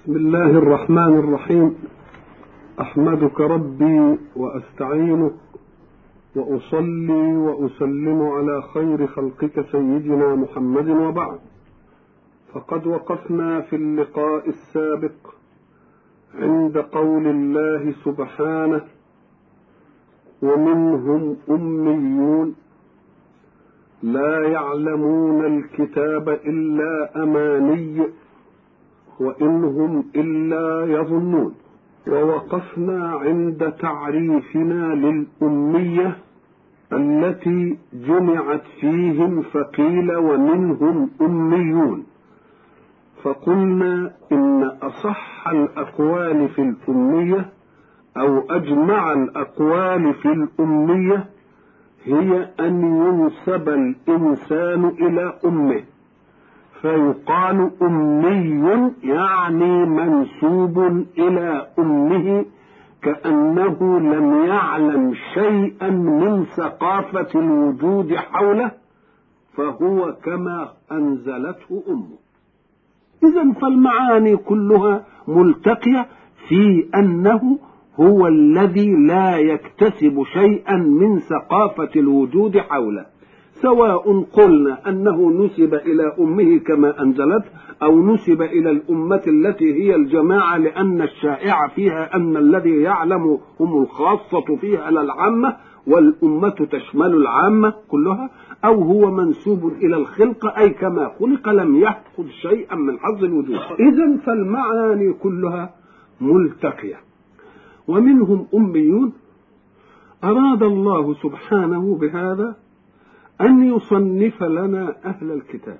بسم الله الرحمن الرحيم احمدك ربي واستعينك واصلي واسلم على خير خلقك سيدنا محمد وبعد فقد وقفنا في اللقاء السابق عند قول الله سبحانه ومنهم اميون لا يعلمون الكتاب الا اماني وان هم الا يظنون ووقفنا عند تعريفنا للاميه التي جمعت فيهم فقيل ومنهم اميون فقلنا ان اصح الاقوال في الاميه او اجمع الاقوال في الاميه هي ان ينسب الانسان الى امه فيقال امي يعني منسوب الى امه كانه لم يعلم شيئا من ثقافه الوجود حوله فهو كما انزلته امه اذا فالمعاني كلها ملتقيه في انه هو الذي لا يكتسب شيئا من ثقافه الوجود حوله سواء قلنا انه نسب الى امه كما انزلته او نسب الى الامه التي هي الجماعه لان الشائع فيها ان الذي يعلم هم الخاصه فيها لا العامه والامه تشمل العامه كلها او هو منسوب الى الخلقه اي كما خلق لم ياخذ شيئا من حظ الوجود اذا فالمعاني كلها ملتقيه ومنهم اميون اراد الله سبحانه بهذا أن يصنف لنا أهل الكتاب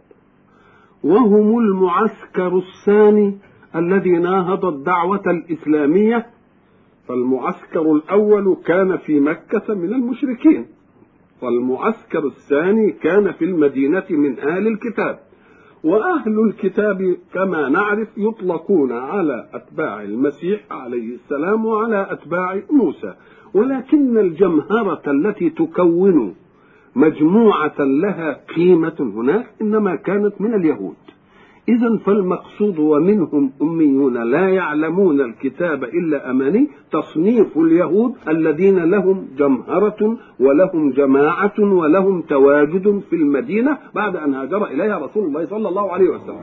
وهم المعسكر الثاني الذي ناهض الدعوة الإسلامية فالمعسكر الأول كان في مكة من المشركين والمعسكر الثاني كان في المدينة من أهل الكتاب وأهل الكتاب كما نعرف يطلقون على أتباع المسيح عليه السلام وعلى أتباع موسى ولكن الجمهرة التي تكون مجموعة لها قيمة هناك إنما كانت من اليهود إذا فالمقصود ومنهم أميون لا يعلمون الكتاب إلا أماني تصنيف اليهود الذين لهم جمهرة ولهم جماعة ولهم تواجد في المدينة بعد أن هاجر إليها رسول الله صلى الله عليه وسلم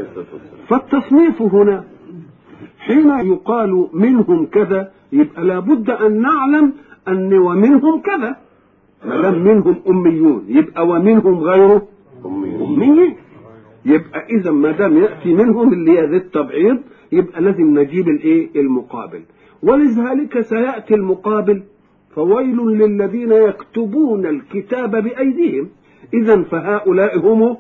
فالتصنيف هنا حين يقال منهم كذا يبقى لابد أن نعلم أن ومنهم كذا ما دام منهم اميون يبقى ومنهم غيره اميين يبقى اذا ما دام ياتي منهم اللي هي ذي التبعيض يبقى لازم نجيب الايه المقابل ولذلك سياتي المقابل فويل للذين يكتبون الكتاب بايديهم اذا فهؤلاء هم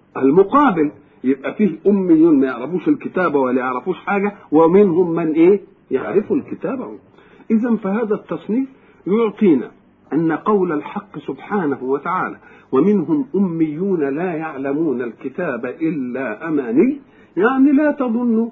المقابل يبقى فيه اميون ما يعرفوش الكتاب ولا يعرفوش حاجه ومنهم من ايه يعرفوا الكتاب اذا فهذا التصنيف يعطينا أن قول الحق سبحانه وتعالى ومنهم أميون لا يعلمون الكتاب إلا أماني يعني لا تظنوا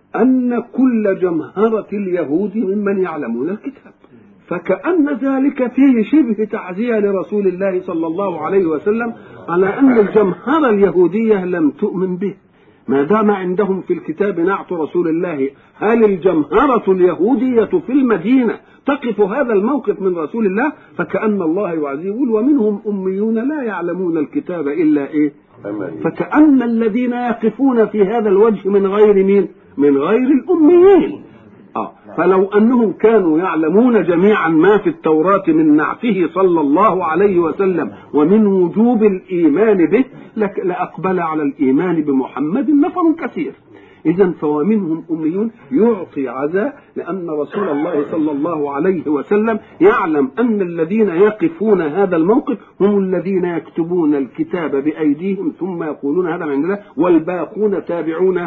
أن كل جمهرة اليهود ممن يعلمون الكتاب فكأن ذلك فيه شبه تعزية لرسول الله صلى الله عليه وسلم على أن الجمهرة اليهودية لم تؤمن به ما دام عندهم في الكتاب نعت رسول الله هل الجمهرة اليهودية في المدينة تقف هذا الموقف من رسول الله فكأن الله يعزيه يقول ومنهم أميون لا يعلمون الكتاب إلا إيه فكأن الذين يقفون في هذا الوجه من غير مين من غير الأميين آه. فلو أنهم كانوا يعلمون جميعا ما في التوراة من نعته صلى الله عليه وسلم ومن وجوب الإيمان به لأقبل على الإيمان بمحمد نفر كثير إذا فومنهم أميون يعطي عزاء لأن رسول الله صلى الله عليه وسلم يعلم أن الذين يقفون هذا الموقف هم الذين يكتبون الكتاب بأيديهم ثم يقولون هذا من عند الله والباقون تابعون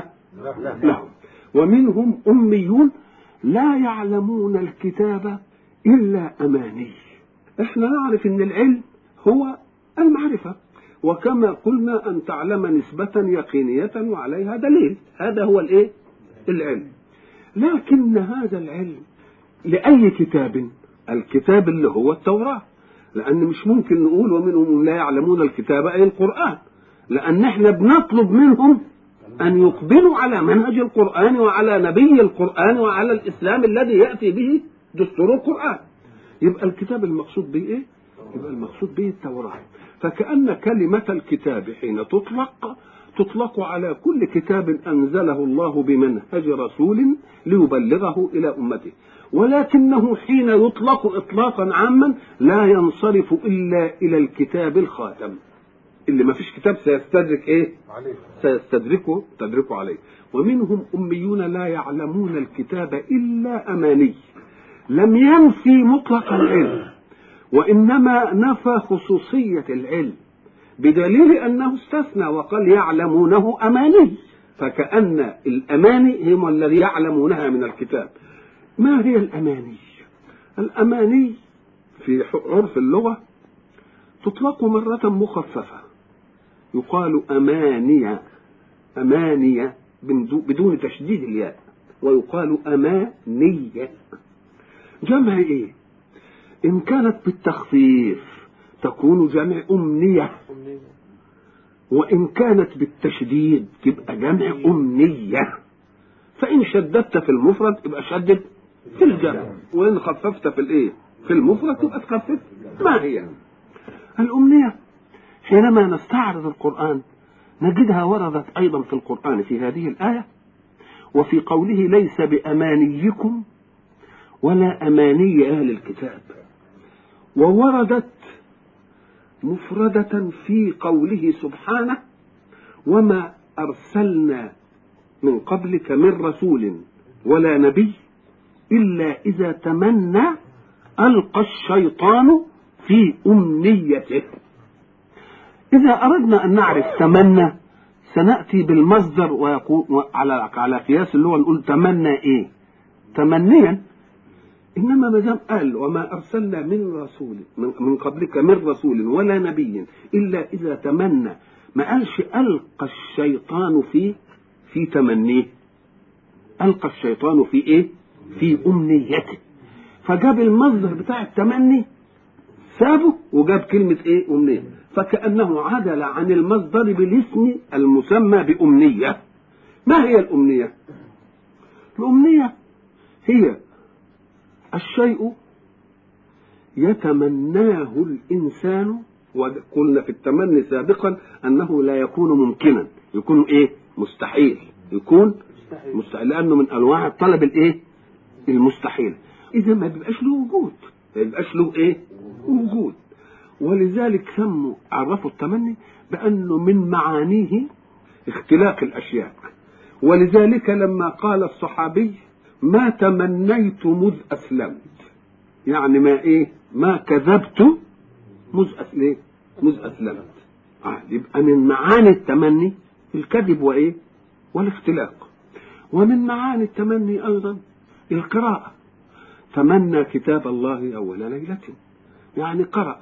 لهم ومنهم أميون لا يعلمون الكتاب إلا أماني احنا نعرف أن العلم هو المعرفة وكما قلنا أن تعلم نسبة يقينية وعليها دليل هذا هو الإيه؟ العلم لكن هذا العلم لأي كتاب الكتاب اللي هو التوراة لأن مش ممكن نقول ومنهم لا يعلمون الكتاب أي القرآن لأن احنا بنطلب منهم أن يقبلوا على منهج القرآن وعلى نبي القرآن وعلى الإسلام الذي يأتي به دستور القرآن يبقى الكتاب المقصود به إيه؟ يبقى المقصود به التوراة فكأن كلمة الكتاب حين تطلق تطلق على كل كتاب أنزله الله بمنهج رسول ليبلغه إلى أمته ولكنه حين يطلق إطلاقا عاما لا ينصرف إلا إلى الكتاب الخاتم اللي ما فيش كتاب سيستدرك ايه عليه سيستدركه تدركه عليه ومنهم أميون لا يعلمون الكتاب إلا أماني لم ينفي مطلق العلم وإنما نفى خصوصية العلم بدليل أنه استثنى وقال يعلمونه أماني فكأن الأماني هم الذي يعلمونها من الكتاب ما هي الأماني الأماني في عرف اللغة تطلق مرة مخففة يقال أمانية أمانية بدون تشديد الياء ويقال أمانية جمع إيه إن كانت بالتخفيف تكون جمع أمنية وإن كانت بالتشديد تبقى جمع أمنية فإن شددت في المفرد يبقى شدد في الجمع وإن خففت في الإيه في المفرد تبقى تخفف ما هي الأمنية حينما نستعرض القرآن نجدها وردت أيضا في القرآن في هذه الآية وفي قوله ليس بأمانيكم ولا أماني أهل الكتاب ووردت مفردة في قوله سبحانه وما أرسلنا من قبلك من رسول ولا نبي إلا إذا تمنى ألقى الشيطان في أمنيته إذا أردنا أن نعرف تمنى سنأتي بالمصدر ويقول على على قياس اللغة نقول تمنى إيه؟ تمنيا إنما ما دام قال وما أرسلنا من رسول من, من قبلك من رسول ولا نبي إلا إذا تمنى ما قالش ألقى الشيطان في في تمنيه ألقى الشيطان في إيه؟ في أمنيته فجاب المصدر بتاع التمني سابه وجاب كلمة إيه؟ أمنية فكأنه عدل عن المصدر بالاسم المسمى بأمنية ما هي الأمنية؟ الأمنية هي الشيء يتمناه الإنسان وقلنا في التمني سابقا أنه لا يكون ممكنا يكون إيه مستحيل يكون مستحيل, مستحيل. لأنه من أنواع الطلب الإيه المستحيل إذا ما بيبقاش له وجود ما بيبقاش له إيه وجود ولذلك سموا عرفوا التمني بأنه من معانيه اختلاق الأشياء ولذلك لما قال الصحابي ما تمنيت مذ أسلمت يعني ما إيه ما كذبت مذ أسلمت مذ أسلمت آه يبقى من معاني التمني الكذب وإيه والاختلاق ومن معاني التمني أيضا القراءة تمنى كتاب الله أول ليلة يعني قرأ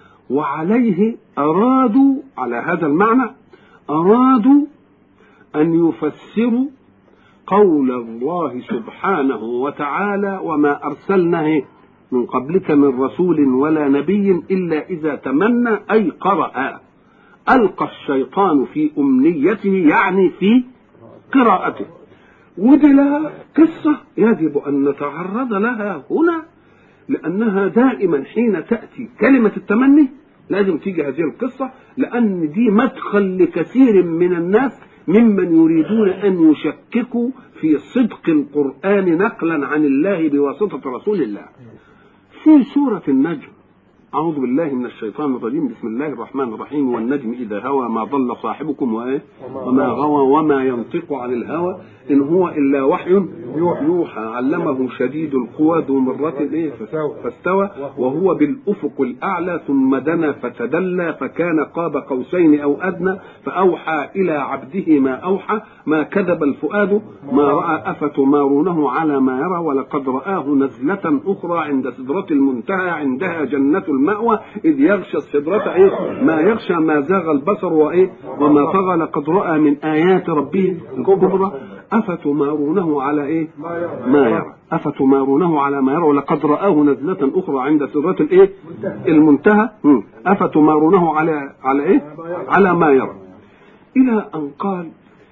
وعليه أرادوا على هذا المعنى أرادوا أن يفسروا قول الله سبحانه وتعالى وما أرسلنا من قبلك من رسول ولا نبي إلا إذا تمنى أي قرأ ألقى الشيطان في أمنيته يعني في قراءته ودي لها قصة يجب أن نتعرض لها هنا لأنها دائما حين تأتي كلمة التمني لازم تيجي هذه القصة لأن دي مدخل لكثير من الناس ممن يريدون أن يشككوا في صدق القرآن نقلا عن الله بواسطة رسول الله في سورة النجم أعوذ بالله من الشيطان الرجيم بسم الله الرحمن الرحيم والنجم إذا هوى ما ضل صاحبكم وإيه وما غوى وما ينطق عن الهوى إن هو إلا وحي يوحى علمه شديد القوى ذو مرة إيه فاستوى وهو بالأفق الأعلى ثم دنا فتدلى فكان قاب قوسين أو أدنى فأوحى إلى عبده ما أوحى ما كذب الفؤاد ما رأى أفتمارونه على ما يرى ولقد رآه نزلة أخرى عند سدرة المنتهى عندها جنة المأوى إذ يغشى السدرة إيه ما يغشى ما زاغ البصر وإيه وما طغى لقد رأى من آيات ربه الكبرى أفتمارونه على إيه ما يرى أفتمارونه على ما يرى ولقد رآه نزلة أخرى عند سدرة الإيه المنتهى أفتمارونه على على إيه على ما يرى إلى أن قال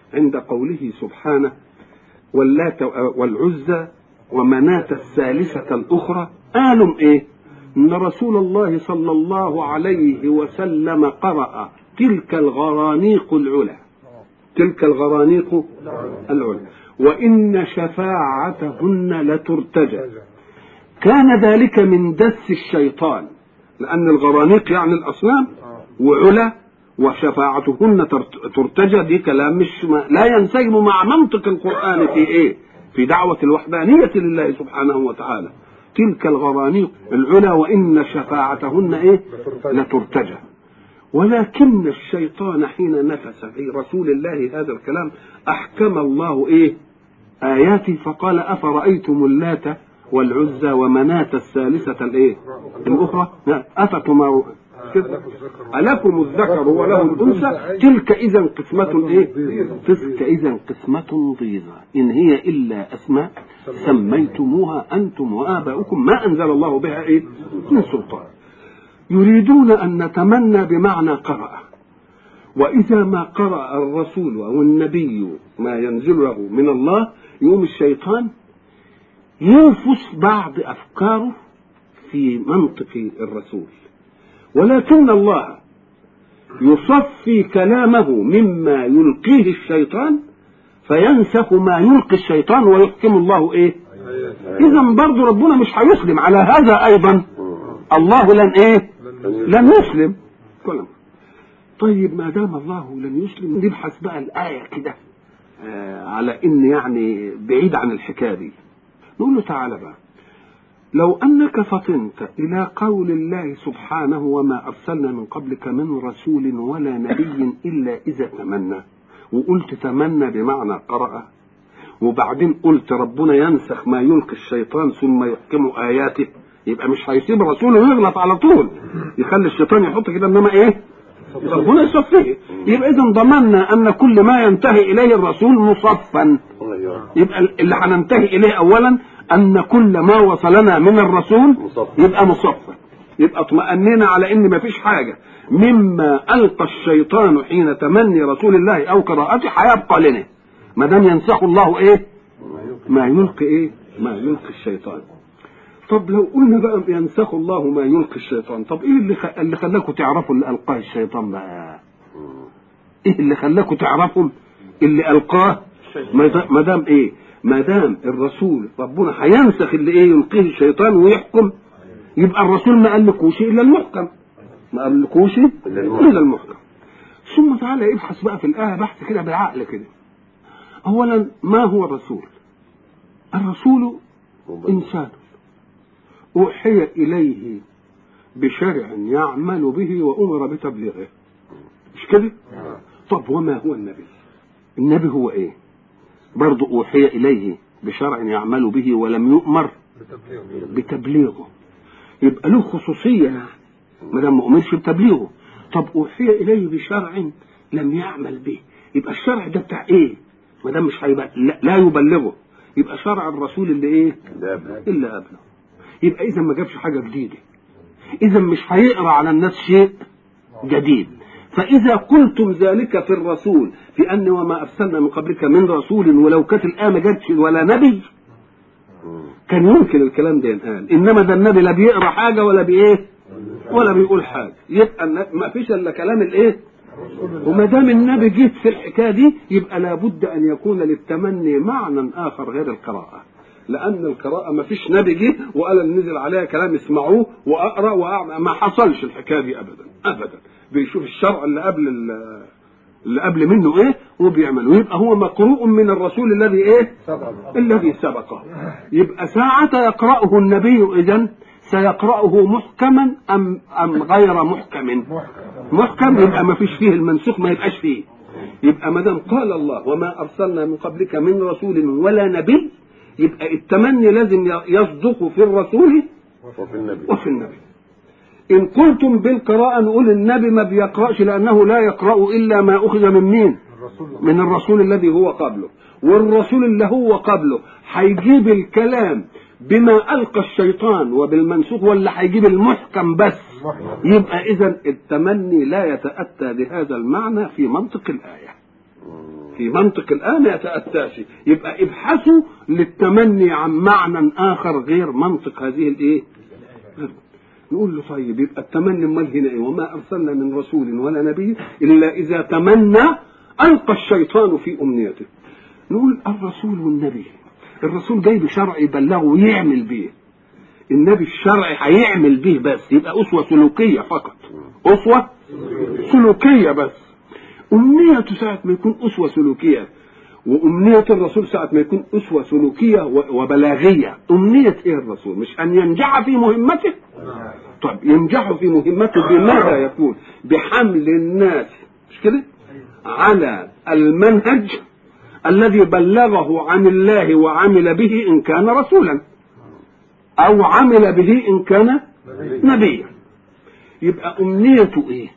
عند قوله سبحانه واللات والعزى ومناة الثالثة الأخرى قالوا إيه؟ إن رسول الله صلى الله عليه وسلم قرأ تلك الغرانيق العلا تلك الغرانيق العلا وإن شفاعتهن لترتجى كان ذلك من دس الشيطان لأن الغرانيق يعني الأصنام وعلا وشفاعتهن ترتجى دي كلام مش لا ينسجم مع منطق القرآن في إيه؟ في دعوة الوحدانية لله سبحانه وتعالى تلك الغرانيق العلا وإن شفاعتهن إيه؟ لترتجى ولكن الشيطان حين نفس في رسول الله هذا الكلام أحكم الله إيه؟ آياته فقال أفرأيتم اللات والعزى ومناة الثالثة الإيه؟ الأخرى أفتما ألكم الذكر وله الأنثى تلك إذا قسمة إيه؟ تلك إذا قسمة ضيزى إن هي إلا أسماء سميتموها أنتم وآباؤكم ما أنزل الله بها إيه؟ من سلطان يريدون أن نتمنى بمعنى قرأ وإذا ما قرأ الرسول أو النبي ما ينزل له من الله يوم الشيطان ينفس بعض أفكاره في منطق الرسول ولكن الله يصفي كلامه مما يلقيه الشيطان فينسخ ما يلقي الشيطان ويحكم الله ايه اذا برضه ربنا مش هيسلم على هذا ايضا الله لن ايه لن يسلم كلام طيب ما دام الله لن يسلم نبحث بقى الايه كده آه على ان يعني بعيد عن الحكايه دي نقول له تعالى بقى لو أنك فطنت إلى قول الله سبحانه وما أرسلنا من قبلك من رسول ولا نبي إلا إذا تمنى وقلت تمنى بمعنى قرأ وبعدين قلت ربنا ينسخ ما يلقي الشيطان ثم يحكم آياته يبقى مش هيسيب رسوله يغلط على طول يخلي الشيطان يحط كده انما ايه ربنا يصفيه يبقى اذا ضمننا ان كل ما ينتهي اليه الرسول مصفا يبقى اللي هننتهي اليه اولا ان كل ما وصلنا من الرسول يبقى مصفى يبقى اطمأننا على ان مفيش حاجه مما القى الشيطان حين تمني رسول الله او قراءته هيبقى لنا ما دام ينسخ الله ايه ما يلقي ايه ما يلقي الشيطان طب لو قلنا بقى ينسخ الله ما يلقي الشيطان طب ايه اللي خ... اللي خلاكم تعرفوا اللي القاه الشيطان بقى ايه اللي خلاكم تعرفوا اللي القاه ما دام ايه ما دام الرسول ربنا هينسخ اللي ايه يلقيه الشيطان ويحكم يبقى الرسول ما قالكوش الا المحكم ما قالكوش الا المحكم ثم تعالى ابحث بقى في الايه بحث كده بالعقل كده اولا ما هو الرسول الرسول انسان اوحي اليه بشرع يعمل به وامر بتبليغه مش كده طب وما هو النبي النبي هو ايه برضه أوحي إليه بشرع يعمل به ولم يؤمر بتبليغه يبقى له خصوصية يعني ما دام ما أمرش بتبليغه طب أوحي إليه بشرع لم يعمل به يبقى الشرع ده بتاع إيه؟ ما دام مش هيبقى لا, لا يبلغه يبقى شرع الرسول اللي إيه؟ إلا قبله يبقى إذا ما جابش حاجة جديدة إذا مش هيقرأ على الناس شيء جديد فإذا قلتم ذلك في الرسول في أن وما أرسلنا من قبلك من رسول ولو كانت الآية ما جاتش ولا نبي كان يمكن الكلام ده ينقال إنما ده النبي لا بيقرأ حاجة ولا بإيه ولا بيقول حاجة يبقى ما فيش إلا كلام الإيه وما دام النبي جيت في الحكاية دي يبقى لابد أن يكون للتمني معنى آخر غير القراءة لأن القراءة ما فيش نبي جه وقال نزل عليها كلام اسمعوه وأقرأ وأعمل ما حصلش الحكاية دي أبدا أبدا بيشوف الشرع اللي قبل اللي قبل منه ايه وبيعمل ويبقى هو مقروء من الرسول الذي ايه سبق. الذي سبقه يبقى ساعة يقرأه النبي اذا سيقرأه محكما ام ام غير محكم محكم يبقى ما فيش فيه المنسوخ ما يبقاش فيه يبقى ما دام قال الله وما ارسلنا من قبلك من رسول ولا نبي يبقى التمني لازم يصدق في الرسول وفي النبي وفي النبي إن قلتم بالقراءة نقول النبي ما بيقرأش لأنه لا يقرأ إلا ما أخذ من مين؟ الرسول من الرسول الذي هو قبله والرسول اللي هو قبله هيجيب الكلام بما ألقى الشيطان وبالمنسوخ ولا هيجيب المحكم بس محكم. يبقى إذا التمني لا يتأتى بهذا المعنى في منطق الآية في منطق الآن ما يتأتاش يبقى ابحثوا للتمني عن معنى آخر غير منطق هذه الإيه؟ نقول له طيب يبقى التمني امال هنا ايه وما ارسلنا من رسول ولا نبي الا اذا تمنى القى الشيطان في امنيته نقول الرسول والنبي الرسول جاي بشرع يبلغه ويعمل بيه النبي الشرعي هيعمل به بس يبقى اسوه سلوكيه فقط اسوه سلوكيه بس امنيته ساعه ما يكون اسوه سلوكيه وأمنية الرسول ساعة ما يكون أسوة سلوكية وبلاغية أمنية إيه الرسول مش أن ينجح في مهمته طب ينجح في مهمته بماذا يكون بحمل الناس مش كده على المنهج الذي بلغه عن الله وعمل به إن كان رسولا أو عمل به إن كان نبيا يبقى أمنيته إيه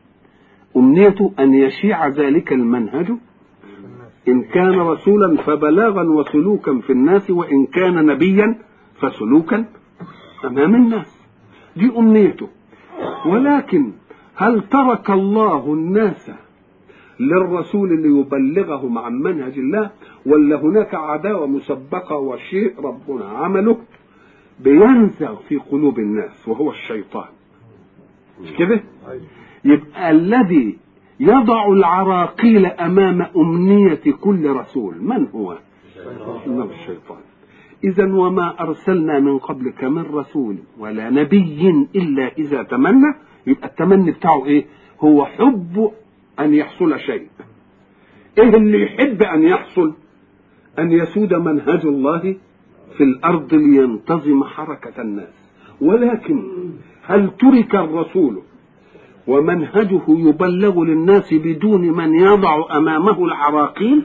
أمنيته أن يشيع ذلك المنهج إن كان رسولا فبلاغا وسلوكا في الناس وإن كان نبيا فسلوكا أمام الناس دي أمنيته ولكن هل ترك الله الناس للرسول ليبلغهم عن منهج الله ولا هناك عداوة مسبقة وشيء ربنا عمله بينزغ في قلوب الناس وهو الشيطان مش كده يبقى الذي يضع العراقيل أمام أمنية كل رسول من هو إنه الشيطان إذا وما أرسلنا من قبلك من رسول ولا نبي إلا إذا تمنى يبقى التمني بتاعه إيه هو حب أن يحصل شيء إيه اللي يحب أن يحصل أن يسود منهج الله في الأرض لينتظم حركة الناس ولكن هل ترك الرسول ومنهجه يبلغ للناس بدون من يضع امامه العراقيل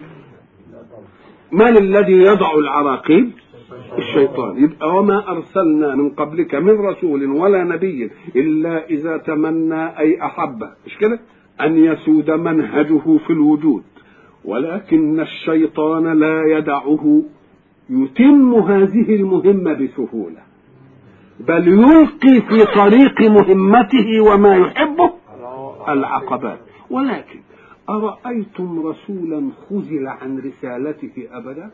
من الذي يضع العراقيل الشيطان يبقى وما ارسلنا من قبلك من رسول ولا نبي الا اذا تمنى اي احب مش كده ان يسود منهجه في الوجود ولكن الشيطان لا يدعه يتم هذه المهمه بسهوله بل يلقي في طريق مهمته وما يحبه العقبات ولكن أرأيتم رسولا خزل عن رسالته أبدا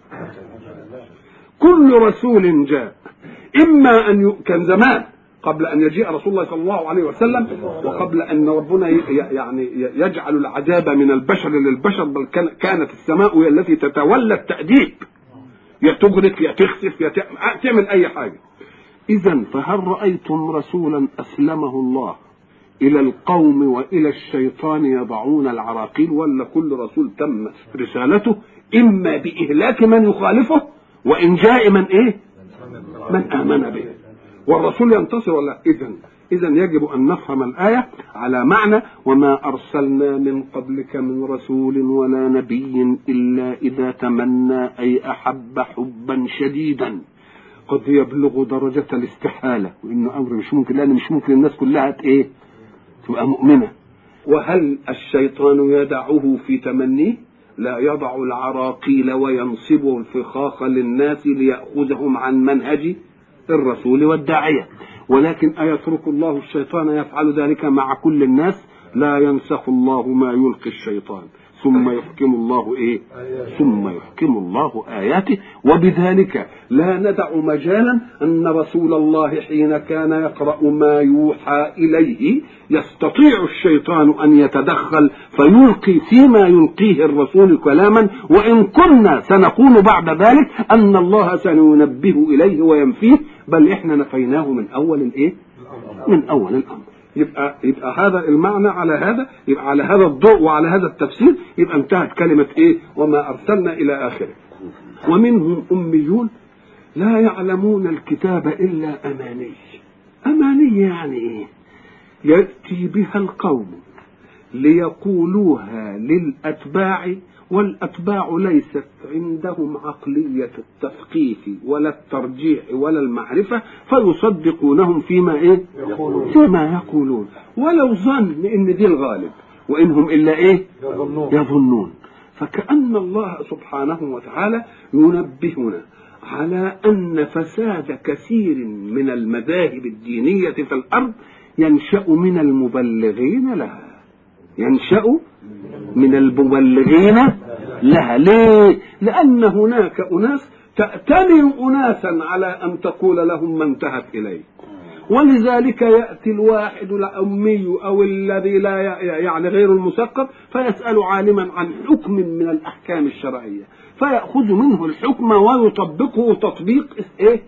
كل رسول جاء إما أن ي... كان زمان قبل أن يجيء رسول الله صلى الله عليه وسلم وقبل أن ربنا ي... يعني يجعل العذاب من البشر للبشر بل كان... كانت السماء هي التي تتولى التأديب يا تغرق يا تخسف يا تعمل أي حاجة إذا فهل رأيتم رسولا أسلمه الله إلى القوم وإلى الشيطان يضعون العراقيل ولا كل رسول تم رسالته إما بإهلاك من يخالفه وإن جاء من إيه؟ من آمن به والرسول ينتصر ولا إذا إذا يجب أن نفهم الآية على معنى وما أرسلنا من قبلك من رسول ولا نبي إلا إذا تمنى أي أحب حبا شديدا قد يبلغ درجة الاستحالة وإنه أمر مش ممكن لأن مش ممكن الناس كلها إيه تبقى مؤمنة وهل الشيطان يدعه في تمنيه لا يضع العراقيل وينصب الفخاخ للناس ليأخذهم عن منهج الرسول والداعية ولكن أيترك الله الشيطان يفعل ذلك مع كل الناس لا ينسخ الله ما يلقي الشيطان ثم يحكم الله ايه ثم يحكم الله اياته وبذلك لا ندع مجالا ان رسول الله حين كان يقرا ما يوحى اليه يستطيع الشيطان ان يتدخل فيلقي فيما يلقيه الرسول كلاما وان كنا سنقول بعد ذلك ان الله سينبه اليه وينفيه بل احنا نفيناه من اول الايه من اول الامر يبقى يبقى هذا المعنى على هذا يبقى على هذا الضوء وعلى هذا التفسير يبقى انتهت كلمة ايه وما أرسلنا إلى آخره ومنهم أميون لا يعلمون الكتاب إلا أماني أماني يعني إيه يأتي بها القوم ليقولوها للأتباع والأتباع ليست عندهم عقلية التثقيف ولا الترجيح ولا المعرفة فيصدقونهم فيما إيه؟ يقولون. فيما يقولون ولو ظن إن دي الغالب وإنهم إلا إيه؟ يظنون يظنون فكأن الله سبحانه وتعالى ينبهنا على أن فساد كثير من المذاهب الدينية في الأرض ينشأ من المبلغين لها ينشأ من المبلغين لها ليه لأن هناك أناس تأتمن أناسا على أن تقول لهم ما انتهت إليه ولذلك يأتي الواحد الأمي أو الذي لا يعني غير المثقف فيسأل عالما عن حكم من الأحكام الشرعية فيأخذ منه الحكم ويطبقه تطبيق إيه؟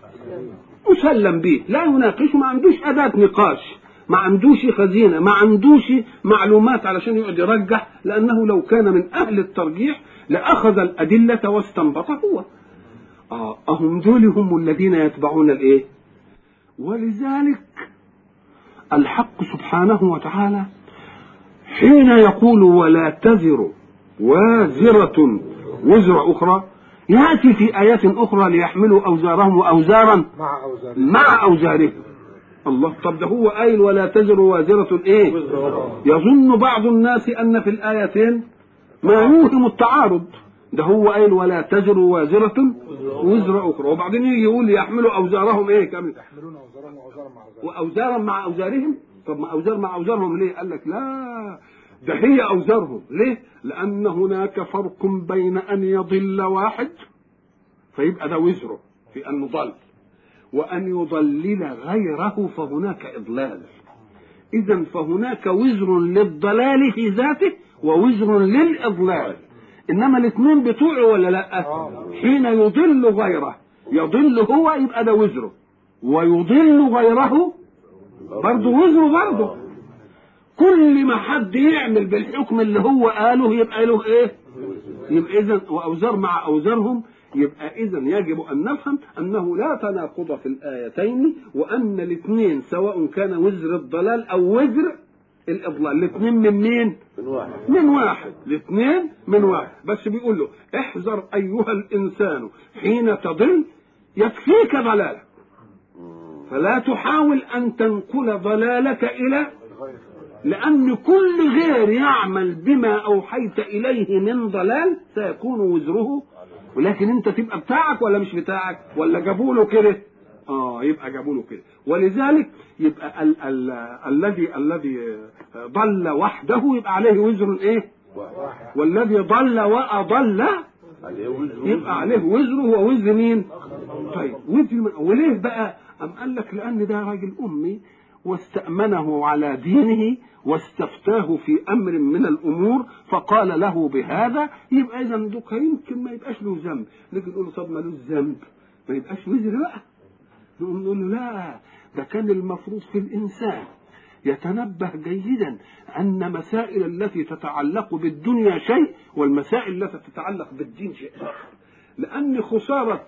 مسلم به لا يناقش ما عندوش أداة نقاش ما عندوش خزينة ما عندوش معلومات علشان يقعد يرجح لأنه لو كان من أهل الترجيح لأخذ الأدلة واستنبط هو آه أهم دول هم الذين يتبعون الإيه ولذلك الحق سبحانه وتعالى حين يقول ولا تزر وازرة وزر أخرى يأتي في آيات أخرى ليحملوا أوزارهم وأوزارا مع أوزارهم مع أوزارهم الله طب ده هو قايل ولا تزر وازرة إيه يظن بعض الناس أن في الآيتين ما يوهم التعارض ده هو قايل ولا تزر وازرة وزر أخرى وبعدين يجي يقول يحملوا أوزارهم إيه كامل يحملون أوزارهم وأوزارا مع أوزارهم واوزارا مع اوزارهم طب ما اوزار مع اوزارهم ليه قال لك لا ده هي اوزارهم ليه لان هناك فرق بين ان يضل واحد فيبقى ده وزره في ان ضل وان يضلل غيره فهناك اضلال اذا فهناك وزر للضلال في ذاته ووزر للاضلال انما الاثنين بتوعه ولا لا حين يضل غيره يضل هو يبقى ده وزره ويضل غيره برضه وزره برضه كل ما حد يعمل بالحكم اللي هو قاله يبقى له ايه يبقى اذا واوزار مع اوزارهم يبقى اذا يجب ان نفهم انه لا تناقض في الايتين وان الاثنين سواء كان وزر الضلال او وزر الاضلال الاثنين من مين من واحد من واحد الاثنين من واحد بس بيقول له احذر ايها الانسان حين تضل يكفيك ضلالك فلا تحاول ان تنقل ضلالك الى لان كل غير يعمل بما اوحيت اليه من ضلال سيكون وزره ولكن انت تبقى بتاعك ولا مش بتاعك ولا جابوا له كده اه يبقى جابوا له كده ولذلك يبقى ال- ال- الذي الذي ضل وحده يبقى عليه وزر ايه واحد والذي ضل واضل عليه وزر يبقى عليه وزره ووزر مين؟ طيب وزر من وليه بقى؟ أم قال لك لأن ده راجل أمي واستأمنه على دينه واستفتاه في أمر من الأمور فقال له بهذا يبقى إذا دوك يمكن ما يبقاش له ذنب نيجي نقول له طب مالوش ذنب ما يبقاش وزر بقى نقوم نقول له لا ده كان المفروض في الإنسان يتنبه جيدا أن مسائل التي تتعلق بالدنيا شيء والمسائل التي تتعلق بالدين شيء آخر لأن خسارة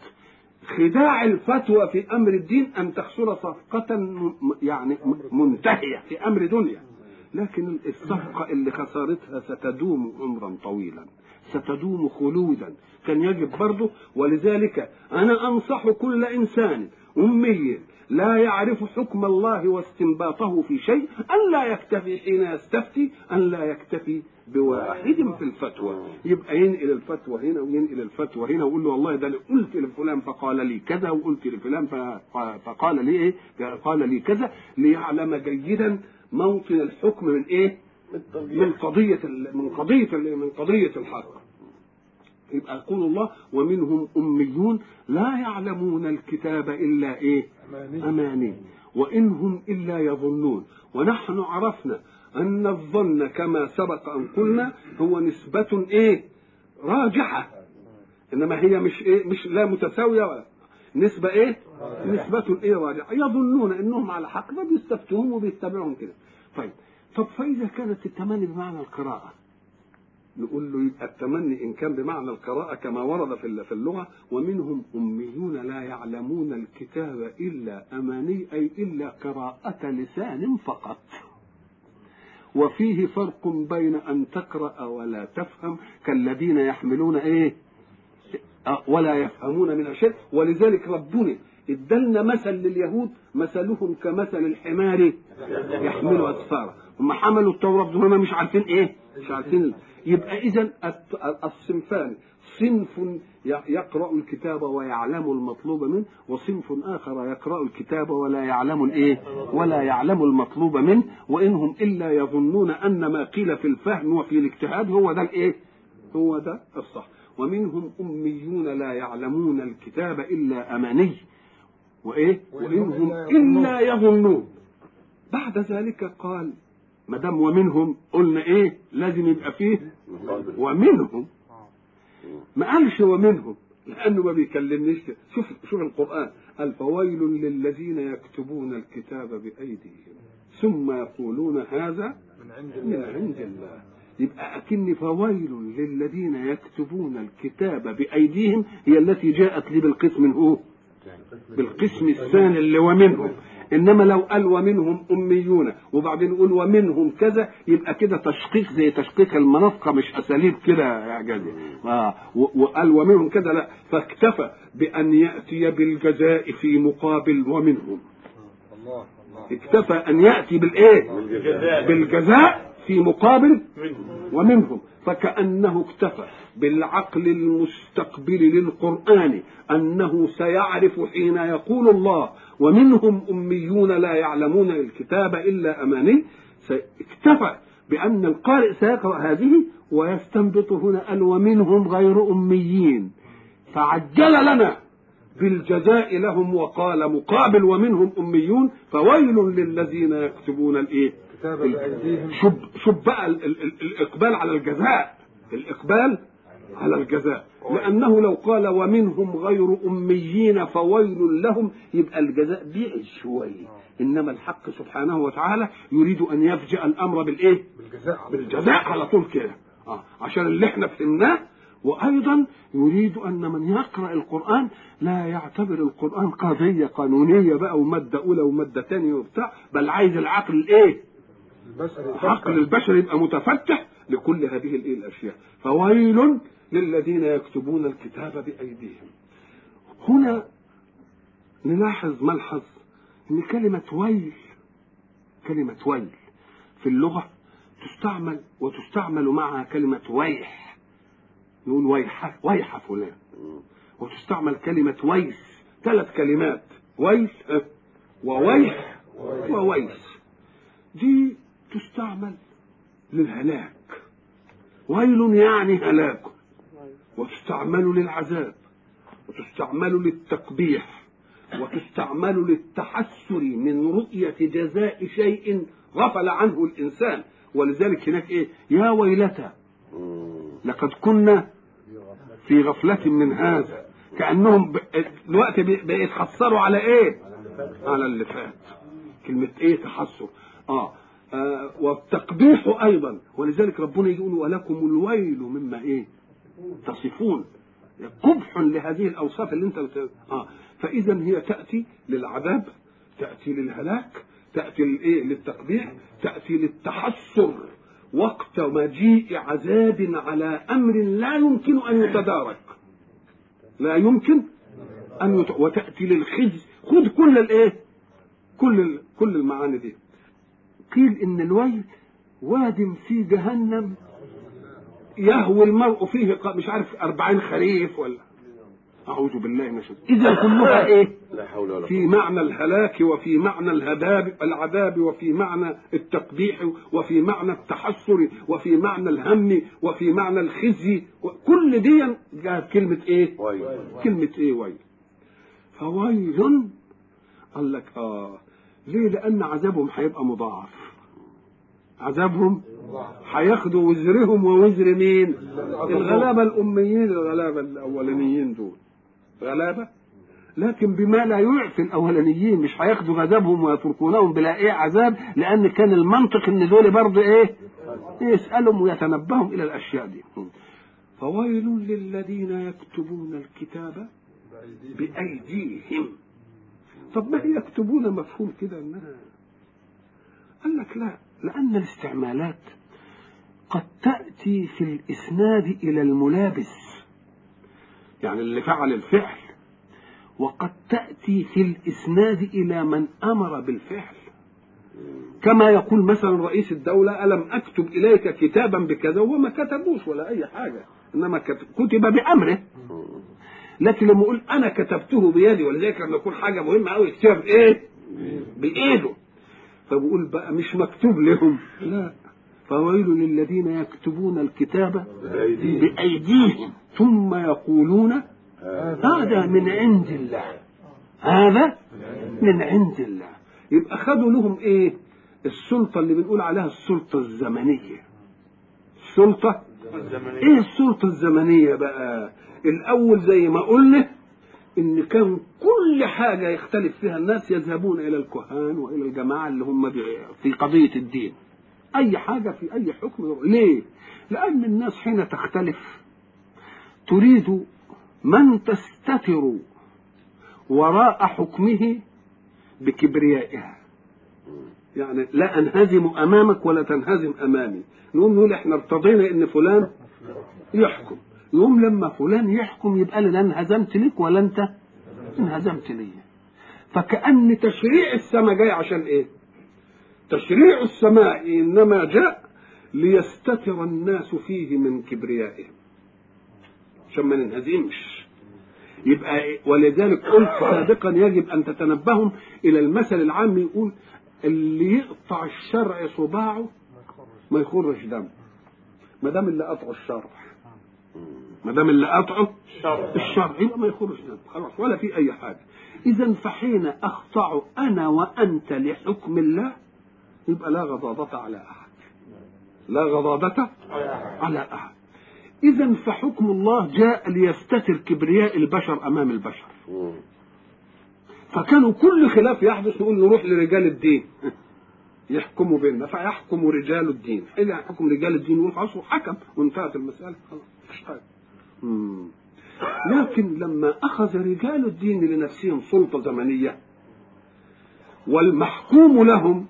خداع الفتوى في أمر الدين أن تخسر صفقة م- يعني م- منتهية في أمر دنيا لكن الصفقة اللي خسارتها ستدوم عمرا طويلا ستدوم خلودا كان يجب برضه ولذلك أنا أنصح كل إنسان أمي لا يعرف حكم الله واستنباطه في شيء أن لا يكتفي حين يستفتي أن لا يكتفي بواحد في الفتوى يبقى ينقل الفتوى هنا وينقل الفتوى هنا ويقول له والله ده اللي قلت لفلان فقال لي كذا وقلت لفلان فق- فقال لي ايه قال لي كذا ليعلم جيدا موطن الحكم من ايه من قضية ال- من قضية ال- من قضية الحق يبقى يقول الله ومنهم أميون لا يعلمون الكتاب إلا إيه أماني. أماني وإنهم إلا يظنون ونحن عرفنا أن الظن كما سبق أن قلنا هو نسبة إيه راجحة إنما هي مش إيه مش لا متساوية ولا نسبة إيه نسبة إيه راجحة يظنون إنهم على حق فبيستفتوهم وبيتبعهم كده طيب طب فإذا كانت التمني بمعنى القراءة نقول له يبقى التمني ان كان بمعنى القراءه كما ورد في في اللغه ومنهم اميون لا يعلمون الكتاب الا اماني اي الا قراءه لسان فقط وفيه فرق بين ان تقرا ولا تفهم كالذين يحملون ايه أه، ولا يفهمون من شيء ولذلك ربنا ادلنا مثل لليهود مثلهم كمثل الحمار يحمل اسفارا هم حملوا التوراه بدون ما مش عارفين ايه مش عارفين يبقى اذا الت- الصنفان صنف ي- يقرأ الكتاب ويعلم المطلوب منه وصنف آخر يقرأ الكتاب ولا يعلم الإيه ولا يعلم المطلوب منه وإنهم إلا يظنون أن ما قيل في الفهم وفي الاجتهاد هو ده الإيه هو ده الصح ومنهم أميون لا يعلمون الكتاب إلا أماني وإيه وإنهم إلا يظنون بعد ذلك قال ما دام ومنهم قلنا ايه لازم يبقى فيه ومنهم ما قالش ومنهم لانه ما بيكلمنيش كده. شوف شوف القران قال فويل للذين يكتبون الكتاب بايديهم ثم يقولون هذا من عند من الله عند الله يبقى أكن فويل للذين يكتبون الكتاب بأيديهم هي التي جاءت لي بالقسم هو بالقسم الثاني اللي ومنهم انما لو قال ومنهم اميون وبعدين يقول ومنهم كذا يبقى كده تشقيق زي تشقيق المنطقه مش اساليب كده يا اعجازي آه و- وقال ومنهم كذا لا فاكتفى بان ياتي بالجزاء في مقابل ومنهم الله الله اكتفى ان ياتي بالايه بالجزاء في مقابل ومنهم فكانه اكتفى بالعقل المستقبل للقران انه سيعرف حين يقول الله ومنهم اميون لا يعلمون الكتاب الا اماني اكتفى بان القارئ سيقرا هذه ويستنبط هنا قال ومنهم غير اميين فعجل لنا بالجزاء لهم وقال مقابل ومنهم اميون فويل للذين يكتبون الايه كتاب بأيديهم شوف شوف بقى ال ال ال الاقبال على الجزاء الاقبال على الجزاء لانه لو قال ومنهم غير اميين فويل لهم يبقى الجزاء بعد شويه انما الحق سبحانه وتعالى يريد ان يفجأ الامر بالايه بالجزاء على بالجزاء على طول كده آه. عشان اللي احنا فهمناه وايضا يريد ان من يقرا القران لا يعتبر القران قضيه قانونيه بقى وماده اولى وماده ثانيه وبتاع بل عايز العقل الايه البشر عقل البشر يبقى متفتح لكل هذه الايه الاشياء فويل للذين يكتبون الكتاب بايديهم هنا نلاحظ ملحظ ان كلمه ويل كلمه ويل في اللغه تستعمل وتستعمل معها كلمه ويح نقول ويح ويح فلان وتستعمل كلمه ويس ثلاث كلمات ويل اه، وويح وويس دي تستعمل للهلاك ويل يعني هلاك وتستعمل للعذاب وتستعمل للتقبيح وتستعمل للتحسر من رؤية جزاء شيء غفل عنه الإنسان ولذلك هناك إيه يا ويلتى لقد كنا في غفلة من هذا كأنهم ب- الوقت بي- بيتحسروا على إيه على اللي فات كلمة إيه تحسر آه, آه والتقبيح أيضا ولذلك ربنا يقول ولكم الويل مما إيه تصفون قبح لهذه الاوصاف اللي انت بت... اه فاذا هي تاتي للعذاب تاتي للهلاك تاتي للايه للتقبيح تاتي للتحسر وقت مجيء عذاب على امر لا يمكن ان يتدارك لا يمكن ان يت... وتاتي للخزي خذ كل الايه كل ال... كل المعاني دي قيل ان الويل واد في جهنم يهوي المرء فيه ق- مش عارف أربعين خريف ولا أعوذ بالله من الشيطان إذا كلها إيه لا حول ولا في معنى الهلاك وفي معنى الهداب العذاب وفي معنى التقبيح وفي معنى التحسر وفي معنى الهم وفي معنى الخزي كل دي جاءت كلمة إيه ويل كلمة إيه ويل فويل قال لك آه ليه لأن عذابهم هيبقى مضاعف عذابهم هياخدوا وزرهم ووزر مين الغلابة الأميين الغلابة الأولانيين دول غلابة لكن بما لا يعفي الأولانيين مش هياخدوا غضبهم ويتركونهم بلا إيه عذاب لأن كان المنطق إن دول برضه إيه يسألهم ويتنبههم إلى الأشياء دي فويل للذين يكتبون الكتاب بأيديهم طب ما هي يكتبون مفهوم كده انها قال لك لا لأن الاستعمالات قد تأتي في الإسناد إلى الملابس يعني اللي فعل الفعل وقد تأتي في الإسناد إلى من أمر بالفعل كما يقول مثلا رئيس الدولة ألم أكتب إليك كتابا بكذا وما كتبوش ولا أي حاجة انما كت- كتب بامره لكن لما يقول انا كتبته بيدي ولذلك لما يكون حاجه مهمه قوي يكتبها بايه؟ بايده فبقول بقى مش مكتوب لهم لا فويل للذين يكتبون الكتاب بأيديهم ثم يقولون هذا من عند الله هذا من عند الله يبقى خدوا لهم ايه السلطة اللي بنقول عليها السلطة الزمنية السلطة ايه السلطة الزمنية بقى الاول زي ما قلنا ان كان كل حاجة يختلف فيها الناس يذهبون الى الكهان والى الجماعة اللي هم بي- في قضية الدين اي حاجة في اي حكم يروح. ليه لان الناس حين تختلف تريد من تستتر وراء حكمه بكبريائها يعني لا انهزم امامك ولا تنهزم امامي نقوم نقول احنا ارتضينا ان فلان يحكم يقوم لما فلان يحكم يبقى لي لا انهزمت لك ولا انت انهزمت لي فكأن تشريع السماء جاي عشان ايه تشريع السماء انما جاء ليستتر الناس فيه من كبريائهم عشان ما ننهزمش يبقى إيه؟ ولذلك قلت سابقا يجب ان تتنبهوا الى المثل العام يقول اللي يقطع الشرع صباعه ما يخرش دم ما دام اللي قطعه الشرع ما دام اللي قطعه الشرع يبقى ما يخرج دم خلاص ولا في اي حاجه اذا فحين اخضع انا وانت لحكم الله يبقى لا غضاضة على احد لا غضاضة على احد اذا فحكم الله جاء ليستتر كبرياء البشر امام البشر فكانوا كل خلاف يحدث نقول نروح لرجال الدين يحكموا بيننا فيحكم رجال الدين حين يحكم رجال الدين يقول خلاص حكم وانتهت المسألة خلاص مفيش حاجة مم. لكن لما أخذ رجال الدين لنفسهم سلطة زمنية والمحكوم لهم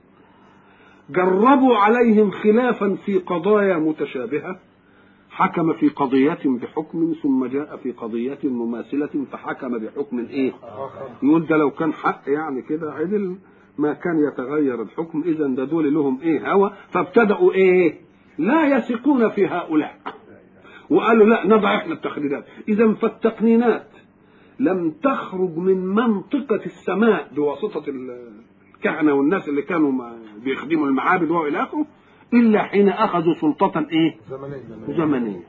جربوا عليهم خلافا في قضايا متشابهة حكم في قضية بحكم ثم جاء في قضية مماثلة فحكم بحكم ايه يقول ده لو كان حق يعني كده عدل ما كان يتغير الحكم اذا ده دول لهم ايه هوى فابتدأوا ايه لا يثقون في هؤلاء وقالوا لا نضع احنا التقنينات اذا فالتقنينات لم تخرج من منطقة السماء بواسطة الكهنة والناس اللي كانوا ما- بيخدموا المعابد والى اخره الا حين اخذوا سلطة ايه زمنيا زمنية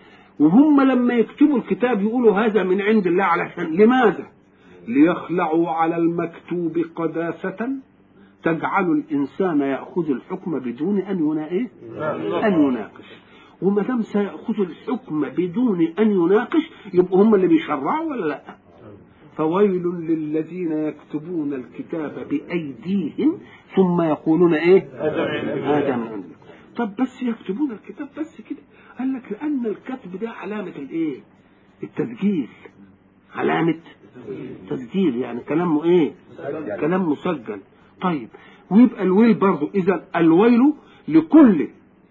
وهم لما يكتبوا الكتاب يقولوا هذا من عند الله علشان لماذا ليخلعوا على المكتوب قداسة تجعل الإنسان يأخذ الحكم بدون أن ينا إيه؟ أن يناقش وما دام سيأخذ الحكم بدون أن يناقش يبقوا هم اللي بيشرعوا ولا لا؟ فويل للذين يكتبون الكتاب بأيديهم ثم يقولون إيه؟ هذا من عند الله. طب بس يكتبون الكتاب بس كده قال لك لأن الكتب ده علامة الإيه؟ التسجيل علامة تسجيل يعني كلامه إيه؟ كلام مسجل طيب ويبقى الويل برضه إذا الويل لكل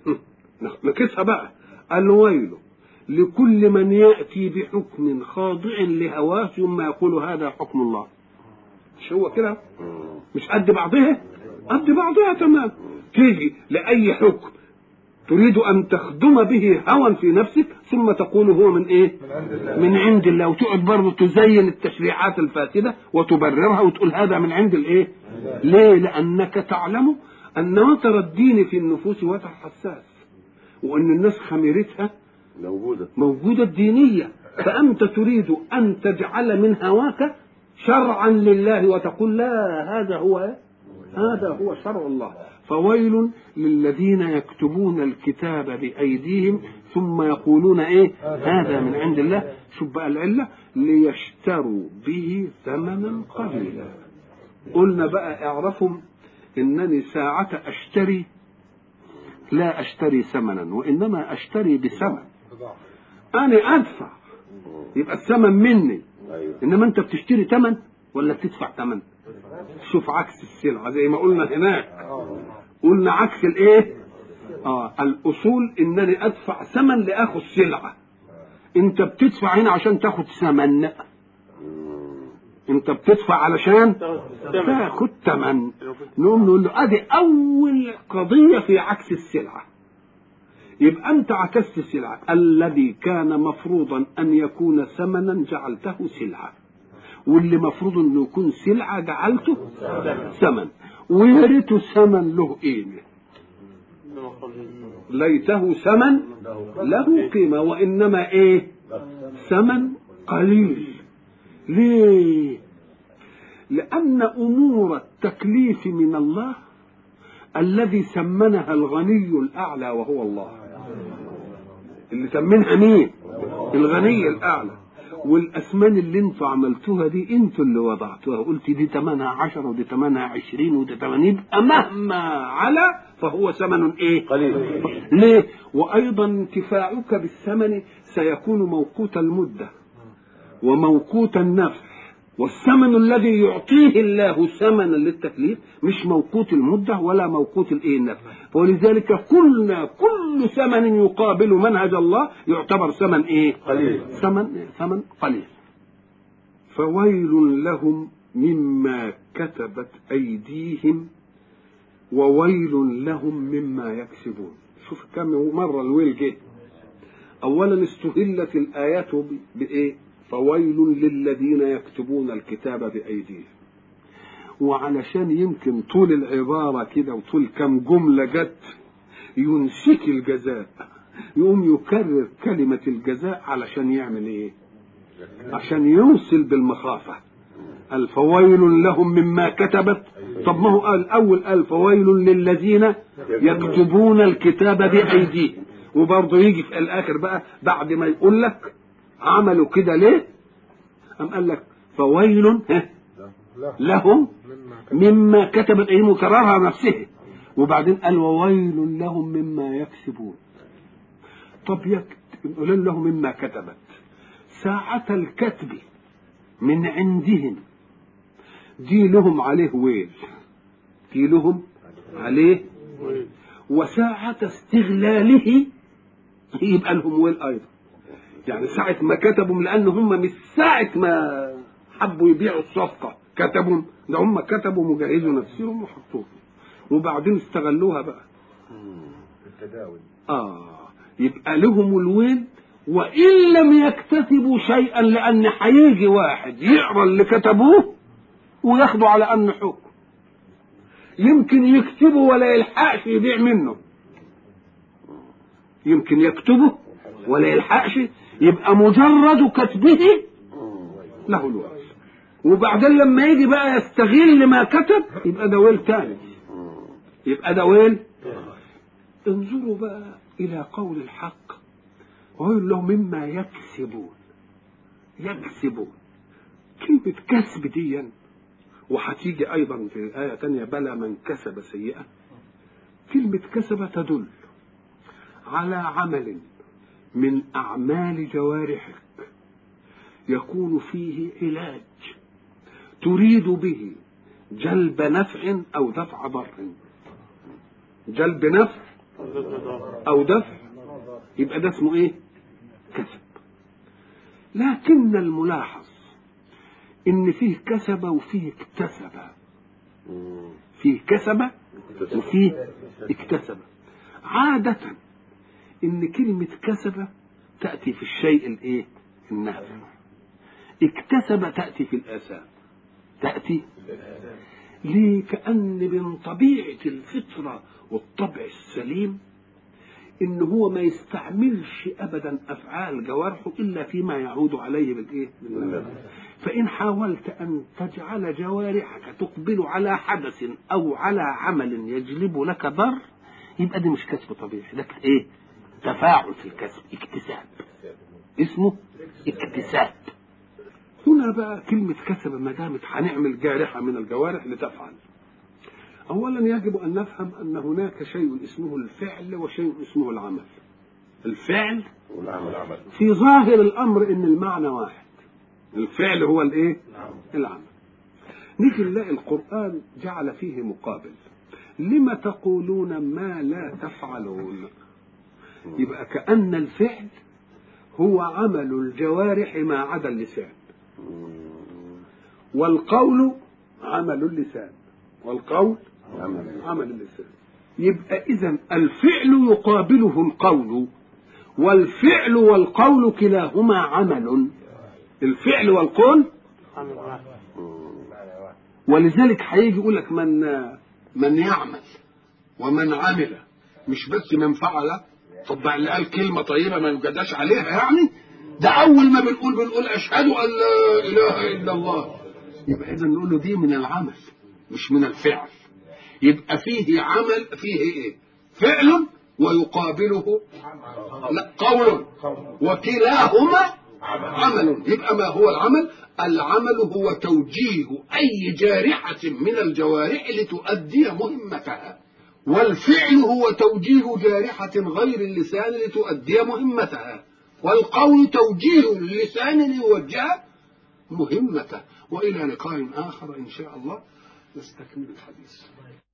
نقيسها بقى الويل لكل من يأتي بحكم خاضع لهواه ثم يقول هذا حكم الله مش هو كده مش قد بعضها قد بعضها تمام تيجي لأي حكم تريد أن تخدم به هوى في نفسك ثم تقول هو من إيه من عند الله وتقعد برضه تزين التشريعات الفاسدة وتبررها وتقول هذا من عند الإيه ليه لأنك تعلم أن وتر الدين في النفوس وتر حساس وأن الناس خميرتها موجودة موجودة الدينية فأنت تريد أن تجعل من هواك شرعا لله وتقول لا هذا هو إيه؟ هذا هو شرع الله فويل للذين يكتبون الكتاب بأيديهم ثم يقولون إيه هذا من عند الله شوف بقى العلة ليشتروا به ثمنا قليلا قلنا بقى اعرفوا انني ساعة اشتري لا اشتري ثمنا وانما اشتري بثمن بضاعة انا ادفع يبقى الثمن مني أيوة انما انت بتشتري ثمن ولا بتدفع ثمن شوف عكس السلعه زي ما قلنا هناك قلنا عكس الايه اه الاصول انني ادفع ثمن لاخذ سلعه انت بتدفع هنا عشان تاخد ثمن انت بتدفع علشان تاخد ثمن نقوم نقول له ادي اول قضيه في عكس السلعه يبقى انت عكست السلعه الذي كان مفروضا ان يكون ثمنا جعلته سلعه واللي مفروض انه يكون سلعه جعلته ثمن ويا ريته ثمن له قيمه ليته ثمن له قيمه وانما ايه ثمن قليل ليه لان امور التكليف من الله الذي ثمنها الغني الاعلى وهو الله اللي ثمنها مين الغني الاعلى والاسمان اللي انتوا عملتوها دي انتوا اللي وضعتوها قلت دي ثمنها عشرة ودي ثمنها عشرين ودي ثمن يبقى مهما على فهو ثمن ايه قليل ليه وايضا انتفاعك بالثمن سيكون موقوت المده وموقوت النفع والثمن الذي يعطيه الله ثمنا للتكليف مش موقوت المده ولا موقوت الايه النفع ولذلك كلنا كل ثمن يقابل منهج الله يعتبر ثمن ايه قليل ثمن ثمن قليل فويل لهم مما كتبت ايديهم وويل لهم مما يكسبون شوف كم مره الويل جه اولا استهلت الايات ب- بايه فويل للذين يكتبون الكتاب بايديهم وعلشان يمكن طول العباره كده وطول كم جمله جت ينسك الجزاء يقوم يكرر كلمه الجزاء علشان يعمل ايه عشان يوصل بالمخافه قال فويل لهم مما كتبت طب ما هو قال اول قال فويل للذين يكتبون الكتاب بايديهم وبرضه يجي في الاخر بقى بعد ما يقول لك عملوا كده ليه قام قال لك فويل ها، له لهم مما مما كتبت ايديهم وكررها نفسه وبعدين قال وويل لهم مما يكسبون طب يكتب ويل لهم مما كتبت ساعة الكتب من عندهم دي لهم عليه ويل دي لهم عليه ويل وساعة استغلاله يبقى لهم ويل أيضا يعني ساعة ما كتبوا لأن هم مش ساعة ما حبوا يبيعوا الصفقة كتبوا ده هم كتبوا مجهزوا نفسهم وحطوها وبعدين استغلوها بقى التداول آه يبقى لهم الويل وإن لم يكتسبوا شيئا لأن هيجي واحد يقرا اللي كتبوه وياخدوا على أنه حكم يمكن يكتبوا ولا يلحقش يبيع منه يمكن يكتبه ولا يلحقش يبقى مجرد كتبه له الويل وبعدين لما يجي بقى يستغل ما كتب يبقى ده ويل تاني يبقى ده ويل انظروا بقى إلى قول الحق ويقول له مما يكسبون يكسبون كلمة كسب دي وهتيجي أيضا في آية تانية بلى من كسب سيئة كلمة كسب تدل على عمل من أعمال جوارحك يكون فيه علاج تريد به جلب نفع أو دفع ضر جلب نفع أو دفع يبقى ده اسمه إيه؟ كسب لكن الملاحظ إن فيه كسب وفيه اكتسب فيه كسب وفيه اكتسب عادة إن كلمة كسب تأتي في الشيء الإيه؟ النافع اكتسب تأتي في الآثام تأتي ليه كأن من طبيعة الفطرة والطبع السليم إن هو ما يستعملش أبدا أفعال جوارحه إلا فيما يعود عليه بالإيه؟ بالنفع. فإن حاولت أن تجعل جوارحك تقبل على حدث أو على عمل يجلب لك ضر يبقى دي مش كسب طبيعي ده إيه؟ تفاعل في الكسب اكتساب اسمه اكتساب هنا بقى كلمة كسب ما دامت هنعمل جارحة من الجوارح لتفعل أولا يجب أن نفهم أن هناك شيء اسمه الفعل وشيء اسمه العمل الفعل والعمل عمل في ظاهر الأمر إن المعنى واحد الفعل هو الإيه؟ العمل نيجي نلاقي القرآن جعل فيه مقابل لم تقولون ما لا تفعلون يبقى كأن الفعل هو عمل الجوارح ما عدا اللسان والقول عمل اللسان والقول عمل عمل اللسان يبقى إذا الفعل يقابله القول والفعل والقول كلاهما عمل الفعل والقول ولذلك هيجي يقول لك من من يعمل ومن عمل مش بس من فعل طب بقى اللي قال كلمه طيبه ما يجداش عليها يعني ده اول ما بنقول بنقول اشهد ان لا اله الا الله يبقى اذا نقول له دي من العمل مش من الفعل يبقى فيه عمل فيه ايه فعل ويقابله لا قول وكلاهما عمل يبقى ما هو العمل العمل هو توجيه اي جارحه من الجوارح لتؤدي مهمتها والفعل هو توجيه جارحه غير اللسان لتؤدي مهمتها والقول توجيه اللسان ليوجه مهمته والى لقاء اخر ان شاء الله نستكمل الحديث